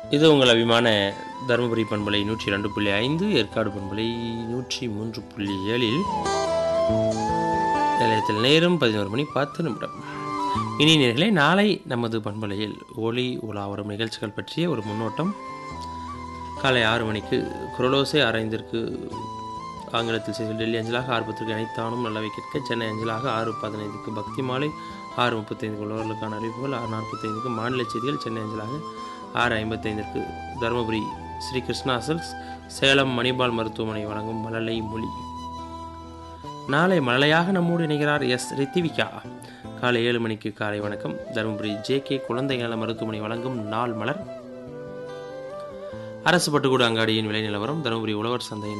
இது உங்கள் அபிமான தருமபுரி பண்பலை நூற்றி ரெண்டு புள்ளி ஐந்து ஏற்காடு பண்பலை நூற்றி மூன்று புள்ளி ஏழில் நிலையத்தில் நேரம் பதினோரு மணி பத்து நிமிடம் இனி நேர்களே நாளை நமது பண்பலையில் ஒளி உலா வரும் நிகழ்ச்சிகள் பற்றிய ஒரு முன்னோட்டம் காலை ஆறு மணிக்கு குரலோசை ஆராய்ந்திற்கு ஆங்கிலத்தில் செய்த டெல்லி அஞ்சலாக ஆறு பத்திரிகை அனைத்தானும் நல்லவை கேட்க சென்னை அஞ்சலாக ஆறு பதினைந்துக்கு பக்தி மாலை ஆறு முப்பத்தைந்துக்கு உழவர்களுக்கான அறிவிப்புகள் ஆறு நாற்பத்தைந்துக்கு மாநில செய்திகள் சென்னை அஞ்சலாக ஆறு ஐம்பத்தைந்திற்கு தருமபுரி ஸ்ரீ கிருஷ்ணா சில்க்ஸ் சேலம் மணிபால் மருத்துவமனை வழங்கும் மழலை மொழி நாளை மழலையாக நம்மோடு இணைகிறார் எஸ் ரித்திவிகா காலை ஏழு மணிக்கு காலை வணக்கம் தருமபுரி ஜே கே குழந்தை நல மருத்துவமனை வழங்கும் நாள் மலர் அரசு பட்டுக்கூட அங்காடியின் விலை நிலவரம் தருமபுரி உழவர் சந்தையின்